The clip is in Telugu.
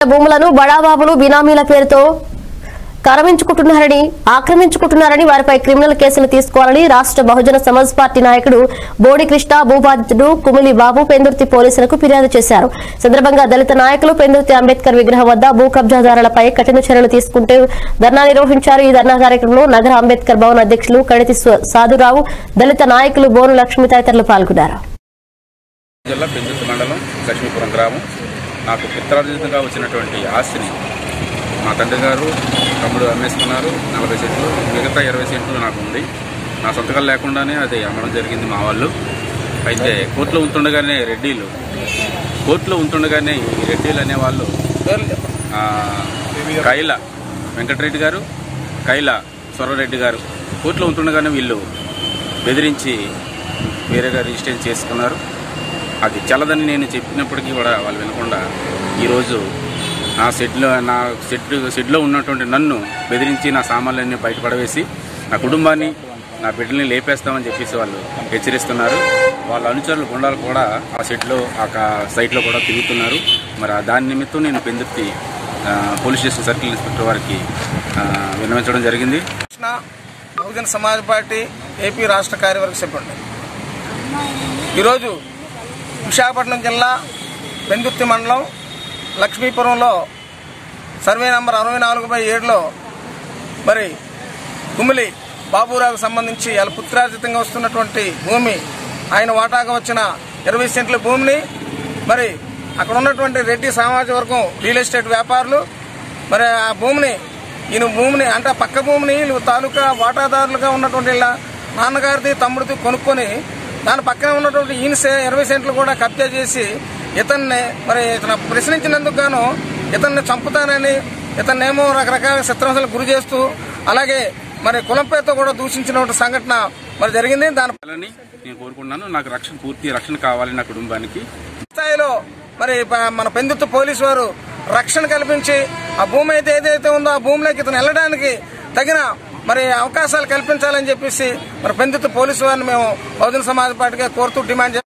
భూములను బడాబాబులు బినామీల పేరుతో కరమించుకుంటున్నారని ఆక్రమించుకుంటున్నారని వారిపై క్రిమినల్ కేసులు తీసుకోవాలని రాష్ట్ర బహుజన సమాజ్ పార్టీ నాయకుడు బోడి కృష్ణ భూబాధితుడు కుమిలి బాబు పెందుర్తి పోలీసులకు ఫిర్యాదు చేశారు సందర్భంగా దళిత నాయకులు పెందుర్తి అంబేద్కర్ విగ్రహం వద్ద భూ కబ్జాదారులపై కఠిన చర్యలు తీసుకుంటూ ధర్నా నిర్వహించారు ఈ ధర్నా కార్యక్రమంలో నగర అంబేద్కర్ భవన్ అధ్యక్షులు కడితి స్వ- సాధురావు దళిత నాయకులు బోను లక్ష్మి తదితరులు పాల్గొన్నారు జిల్లా పెందుర్తి మండలం లక్ష్మీపురం గ్రామం నాకు పిత్రార్జితంగా వచ్చినటువంటి ఆస్తిని మా తండ్రి గారు తమ్ముడు అమ్మేసుకున్నారు నలభై సెంట్లు మిగతా ఇరవై సెంట్లు నాకు ఉంది నా సొంతకాలు లేకుండానే అది అమ్మడం జరిగింది మా వాళ్ళు అయితే కోర్టులో ఉంటుండగానే రెడ్డిలు కోర్టులో ఉంటుండగానే ఈ రెడ్డిలు అనేవాళ్ళు ఆ, కైల వెంకటరెడ్డి గారు కైల స్వరరెడ్డి గారు కోర్టులో ఉంటుండగానే వీళ్ళు బెదిరించి వేరేగా రిజిస్ట్రేషన్ చేసుకున్నారు అది చల్లదని నేను చెప్పినప్పటికీ కూడా వాళ్ళు వినకుండా ఈరోజు నా షెడ్లో నా షెడ్ షెడ్లో ఉన్నటువంటి నన్ను బెదిరించి నా సామాన్లన్నీ బయటపడవేసి నా కుటుంబాన్ని నా బిడ్డల్ని లేపేస్తామని చెప్పేసి వాళ్ళు హెచ్చరిస్తున్నారు వాళ్ళ అనుచరులు గుండాలు కూడా ఆ షెడ్లో ఆ కా- సైట్లో కూడా తిరుగుతున్నారు మరి ఆ దాని నిమిత్తం నేను పెందుర్తి ఆ, పోలీస్ స్టేషన్ సర్కిల్ ఇన్స్పెక్టర్ వారికి ఆ, విన్నవించడం జరిగింది కృష్ణ బహుజన సమాజ్ పార్టీ ఏపీ రాష్ట్ర కార్యవర్గ సభ్యుడు ఈరోజు విశాఖపట్నం జిల్లా పెందుర్తి మండలం లక్ష్మీపురంలో సర్వే నంబర్ అరవై నాలుగు బై ఏడులో మరి కుమిలి బాబురావుకు సంబంధించి వాళ్ళ పుత్రార్జితంగా వస్తున్నటువంటి భూమి ఆయన వాటాగా వచ్చిన ఇరవై సెంట్ల భూమిని మరి అక్కడ ఉన్నటువంటి రెడ్డి సామాజిక వర్గం రియల్ ఎస్టేట్ వ్యాపారులు మరి ఆ భూమిని ఈయన భూమిని అంటే ఆ పక్క భూమిని వీళ్ళు తాలూకా వాటాదారులుగా ఉన్నటువంటి వీళ్ళ నాన్నగారిది తమ్ముడిది కొనుక్కొని దాని పక్కన ఉన్నటువంటి ఈయన సే- ఇరవై సెంట్లు కూడా కబ్జా చేసి ఇతన్ని మరి ఇతను ప్రశ్నించినందుకు గాను ఇతన్ని చంపుతానని ఇతన్నేమో రకరకాల చిత్రహింసలకు గురి చేస్తూ అలాగే మరి కులం పేరుతో కూడా దూషించిన సంఘటన మరి జరిగింది దాని అని నేను కోరుకుంటున్నాను నాకు రక్షణ పూర్తి రక్షణ కావాలి నా కుటుంబానికి స్థాయిలో మరి ప- మన పెందుతు పోలీసు వారు రక్షణ కల్పించి ఆ భూమి అయితే ఏదైతే ఉందో ఆ భూమిలోకి ఇతను వెళ్ళడానికి తగిన మరి అవకాశాలు కల్పించాలని చెప్పేసి మరి పెందుతు పోలీసు వారిని మేము బహుజన సమాజ్ పార్టీగా కోరుతూ డిమాండ్ చేస్తాం